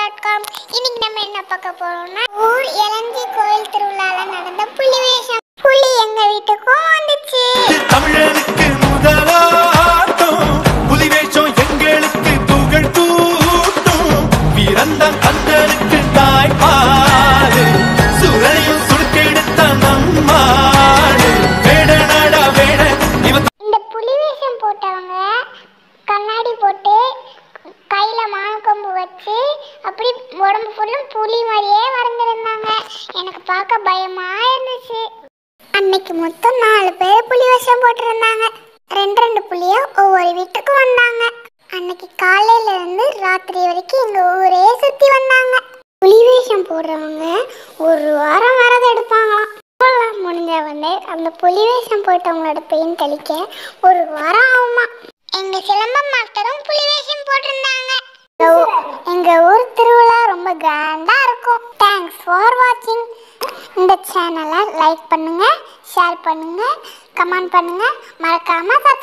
dot com இன்னைக்கு நம்ம என்ன பார்க்க போறோம்னா ஊர் இளஞ்சி கோயில் திருவிழால நடந்த புலி வேஷம் புலி எங்க வீட்டுக்கும் வந்துச்சு தமிழனுக்கு முதலாட்டம் புலி வேஷம் எங்களுக்கு புகழ் கூட்டும் வீரந்தான் கந்தனுக்கு தாய்ப்பாடு சுரனையும் சுடுக்கெடுத்த நம்மாடு வேட நாடா வேட இவன் இந்த புலி வேஷம் போட்டவங்க கண்ணாடி போட்டு கையில மானக்கொம்பு வச்சு அப்படி உடம்பு ஃபுல்லும் புலி மாதிரியே வரைஞ்சிருந்தாங்க எனக்கு பார்க்க பயமா இருந்துச்சு அன்னைக்கு மொத்தம் நாலு பேர் புலி வேஷம் போட்டிருந்தாங்க ரெண்டு ரெண்டு புலிய ஒவ்வொரு வீட்டுக்கு வந்தாங்க அன்னைக்கு காலையில இருந்து ராத்திரி வரைக்கும் எங்க ஊரே சுத்தி வந்தாங்க புலி வேஷம் போடுறவங்க ஒரு வாரம் வரது எடுப்பாங்களாம் இப்போல்லாம் முடிஞ்ச வந்து அந்த புலி வேஷம் போட்டவங்களோட பெயின் கழிக்க ஒரு வாரம் ஆகுமா எங்க சிலம்பம் மாஸ்டரும் புலி வேஷம் போட்டிருந்தாங்க எங்க ஊ- எங்க ஊர் திருவிழா ரொம்ப கிராண்டா இருக்கும் தேங்க்ஸ் ஃபார் வாட்சிங் இந்த சேனலை லைக் பண்ணுங்க ஷேர் பண்ணுங்க கமெண்ட் பண்ணுங்க மறக்காம